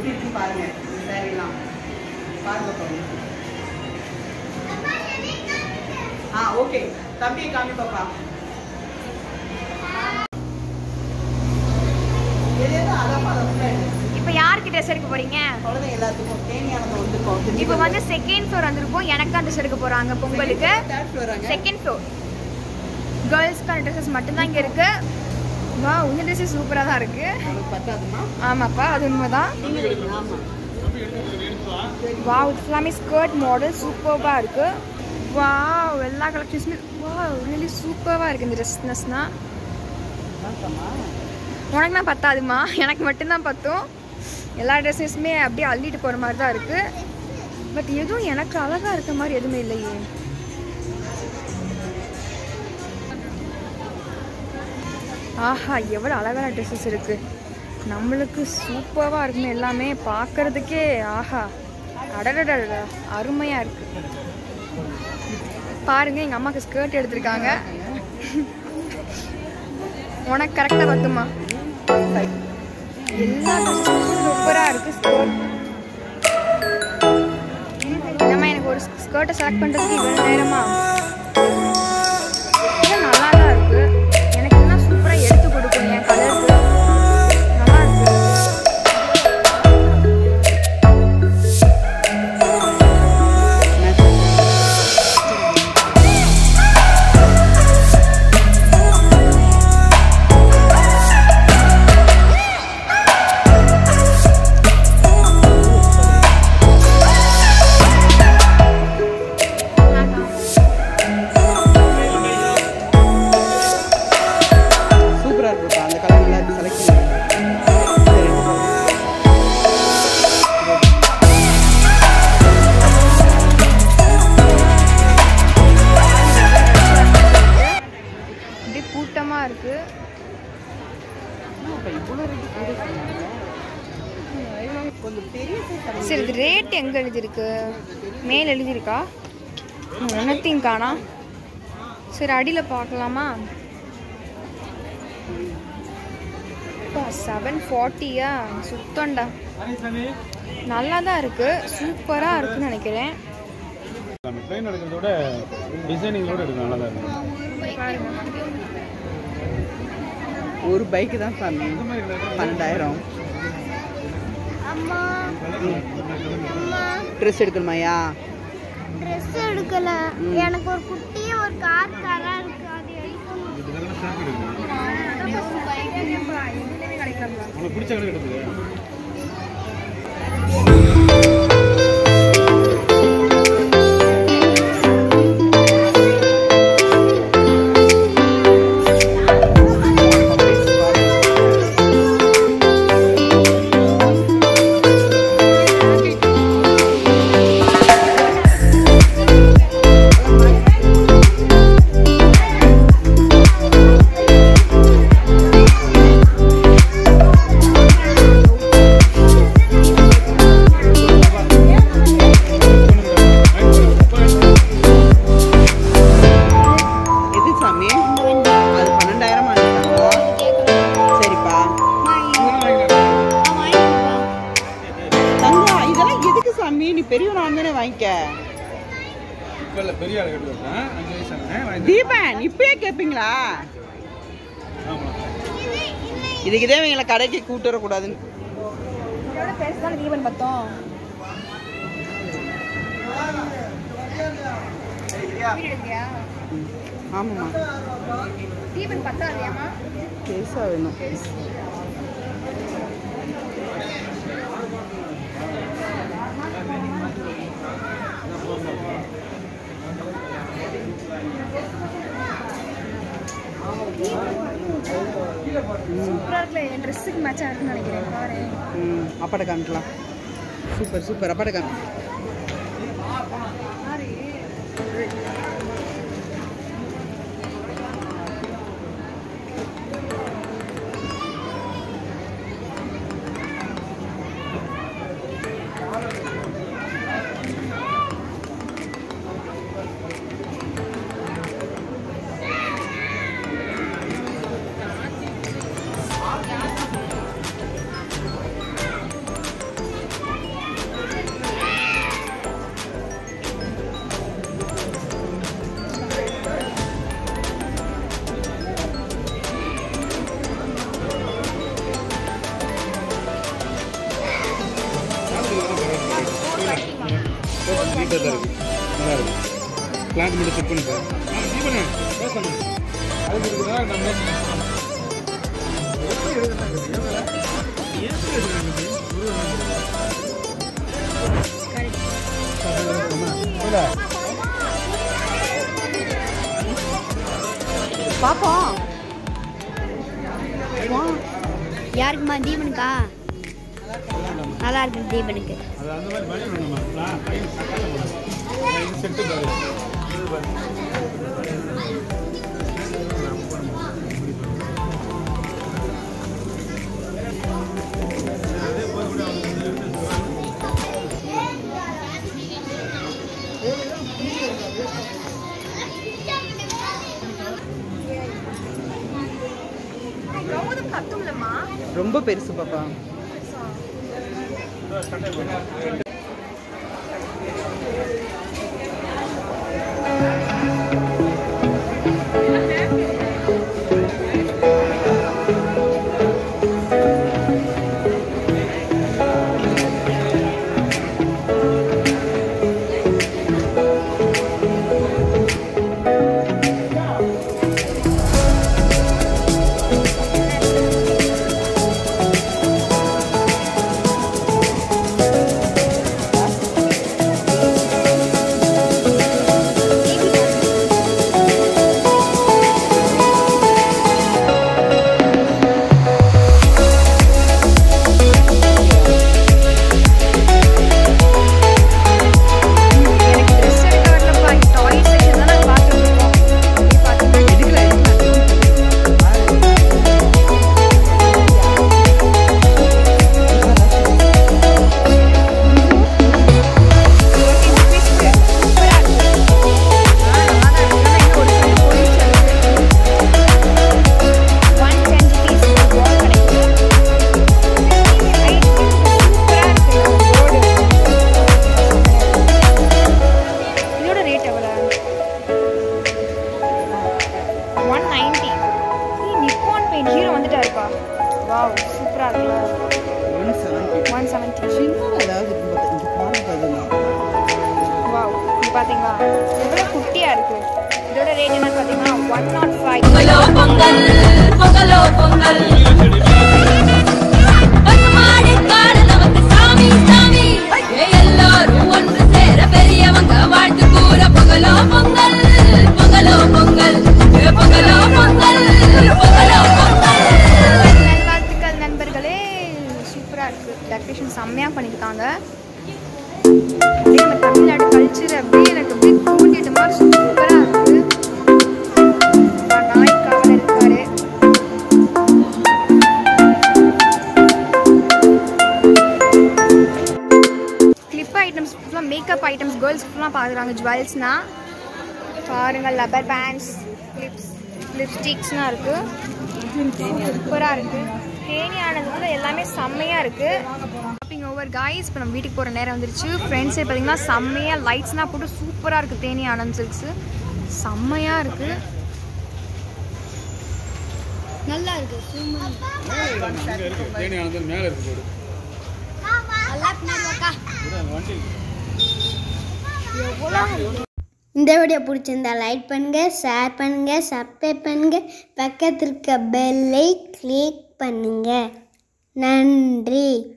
எப்படி இருக்குன்னு பாருங்க இந்த சாரீலாம் பாருங்க பாருங்க ஆ ஓகே தம்பியை காமி பாப்பா எது எது அதான் அதான் இப்போ யாருக்கு ட்ரெஸ் எடுக்க போறீங்க குழந்தைங்க எல்லாத்துக்கும் தேனியானது வந்துருக்கோம் இப்போ வந்து செகண்ட் ஃப்ளோர் வந்திருக்கோம் எனக்கு தான் ட்ரெஸ் எடுக்க போறாங்க பொங்கலுக்கு தேர்ட் ஃப்ளோராங்க செகண்ட் ஃப்ளோர் கேர்ள்ஸ்க்கான ட்ரெஸ்ஸஸ் மட்டும்தான் இங்கே இருக்கு வா உங்க ட்ரெஸ்ஸஸ் சூப்பராக தான் இருக்கு உனக்கு பத்தாதுமா ஆமாப்பா அது உண்மைதான் ஆமா வா எல்லாமே ஸ்கர்ட் மாடல் சூப்பராக இருக்கு வா எல்லா கலெக்ஷன்ஸுமே வா ரியலி சூப்பராக இருக்கு இந்த ட்ரெஸ்னஸ்னா ஆமாம்மா. உனக்கு தான் பத்தாதுமா எனக்கு மட்டும்தான் பத்தும் எல்லா ட்ரெஸ்ஸஸுமே அப்படியே அள்ளிட்டு போகிற மாதிரி தான் இருக்கு பட் எதுவும் எனக்கு அழகாக இருக்க மாதிரி எதுவுமே இல்லையே ஆஹா எவ்வளோ அழகான ட்ரெஸ்ஸஸ் இருக்கு நம்மளுக்கு சூப்பராக இருக்குமே எல்லாமே பார்க்கறதுக்கே ஆஹா அடடடடா அருமையாக இருக்கு பாருங்க எங்கள் அம்மாவுக்கு ஸ்கர்ட் எடுத்திருக்காங்க உனக்கு கரெக்டாக பத்துமா எல்லா ட்ரெஸ்ஸும் சூப்பராக இருக்கு ஸ்கர்ட் நம்ம எனக்கு ஒரு ஸ்கர்ட்டை செலக்ட் பண்ணுறதுக்கு இவ்வளோ நேரமா இது நல்லா தான் இருக்கு எனக்கு இதெல்லாம் சூப்பராக எடுத்து கொடுக்கும் என் கலருக்கு நல்லா இருக்கு சூப்பரா இருக்குப்பா அந்த கலர் நல்லா இருக்கு செலக்ட் அப்படியே கூட்டமாக இருக்கு கொஞ்சம் பெரிய size சரி இது ரேட் எங்கே எழுதியிருக்கு மேல் எழுதியிருக்கா ஒன்றத்தையும் காணா சரி அடியில் பார்க்கலாமா செவன் ஃபார்ட்டியா சுத்தம்டா நல்லா தான் இருக்கு சூப்பராக இருக்குன்னு நினைக்கிறேன் நம்ம ப்ளைன் எடுக்கிறத விட டிசைனிங்கோட எடுக்கும் நல்லா தான் இருக்கும் ஒரு பைக்கு தான் சாமி பன்னெண்டாயிரம் அம்மா அம்மா ட்ரெஸ் எடுக்கணுமாயா ட்ரெஸ் எடுக்கல எனக்கு ஒரு குட்டியே ஒரு கார் காரா இருக்கு அது எடுக்கணும் உனக்கு பிடிச்ச கடை எடுத்துக்க எது சாமி அது பன்னெண்டாயிரம் சரிப்பா தங்கம் இதெல்லாம் எதுக்கு சாமி நீ பெரியவனா தானே வாங்கிக்க இப்போ இல்லை பெரிய ஆள் கட்டு வரேன் அஞ்சு வயசு ஆனேன் தீபன் இப்பயே கேட்பீங்களா ஆமாம் இதுக்கு இதே இவங்களை கடைக்கு கூட்டு வரக்கூடாதுன்னு இதோட பெருசு தானே தீபன் பார்த்தோம் வீடு எடுக்கியா ஆமாம்மா தீபன் பத்தாதியாமா பெருசா வேணும் சூப்பராக இருக்குல்ல என் ட்ரெஸ்ஸுக்கு மேட்சாக இருக்குன்னு நினைக்கிறேன் பாரு ம் அப்பாட்ட காமிக்கலாம் சூப்பர் சூப்பர் அப்பாட்ட காமி நீட்டாக தான் இருக்கு நல்லா இருக்கு பிளான் மட்டும் செக் பண்ணி பாரு தீபனே பேசணும் அதுக்கு இருக்குதா நம்ம எப்படி எடுக்கிறாங்க எப்படி எடுக்கிறாங்க பாப்போம் யாருக்குமா தீபனுக்கா நல்லா இருக்கு தீபனுக்கு அது அந்த மாதிரி பயம் வேணுமா பிளான் பையன் செட்டு பாரு இது பாரு கௌதம் கத்தும்லம்மா ரொம்ப பெருசு பாப்பா எனக்கு ட்ரெஸ் எடுக்க வரலப்பா டாய் செக்ஷன் தான் நாங்கள் பார்த்துட்டு இருக்கோம் பார்த்தீங்கன்னா எடுக்கல இதோட ரேட் எவ்வளோ one ninety Nippon paint hero வந்துட்டாருப்பா வாவ் சூப்பராக இருக்குல்ல ஒன் செவன்டி ஒன் செவன்ட்டி சின்னதாக ஏதாவது இருக்கும் பார்த்தா இங்கே பாருங்க பாருங்க வாவ் இது பார்த்தீங்களா எவ்வளோ குட்டியாக இருக்கு இதோட ரேட் என்னன்னு பார்த்தீங்கன்னா ஒன் நாட் ஃபைவ் பொங்கலோ பொங்கல் பொங்கலோ பொங்கல் பசுமாடு காடு நமக்கு சாமி சாமி ஏ எல்லாரும் ஒன்று சேர பெரியவங்க வாழ்த்து கூற பொங்கலோ பொங்கல் பொங்கலோ பொங்கல் ஏ பொங்கலோ பொங்கல் பொங்கலோ பொங்கல் நல்வாழ்த்துக்கள் நண்பர்களே சூப்பராக இருக்குது டெக்கரேஷன் செம்மையாக பண்ணியிருக்காங்க அப்படியே நம்ம தமிழ்நாடு கல்ச்சர் அப்படியே எனக்கு அப்படியே தூண்டிட்ட மாதிரி சூப்பராக இருக்குது நாய் காவலர் இருக்காரு கிளிப் ஐட்டம்ஸ் ஃபுல்லாக மேக்கப் ஐட்டம்ஸ் கேர்ள்ஸ் ஃபுல்லாக பார்க்குறாங்க ஜுவல்ஸ்னா பாருங்கள் லப்பர் பேண்ட்ஸ் கிளிப்ஸ் லிப்ஸ்டிக்ஸ்லாம் இருக்குது சூப்பராக இருக்குது தேனியானதுக்குள்ள எல்லாமே செம்மையாக இருக்குது ஷாப்பிங் ஓவர் காய்ஸ் இப்போ நம்ம வீட்டுக்கு போகிற நேரம் வந்துருச்சு ஃப்ரெண்ட்ஸே பார்த்தீங்கன்னா செம்மையாக லைட்ஸ்லாம் போட்டு சூப்பராக இருக்குது தேனி ஆனந்த் சில்க்ஸு செம்மையாக இருக்குது நல்லா இருக்கு இங்கே இருக்கு தேனி ஆனந்தம் மேலே இருக்கு போடு இதான் வண்டி இந்த வீடியோ பிடிச்சிருந்தா லைக் பண்ணுங்க ஷேர் பண்ணுங்க சப்ஸ்கிரைப் பண்ணுங்க பக்கத்தில் இருக்க பெல்லை கிளிக் பண்ணுங்க நன்றி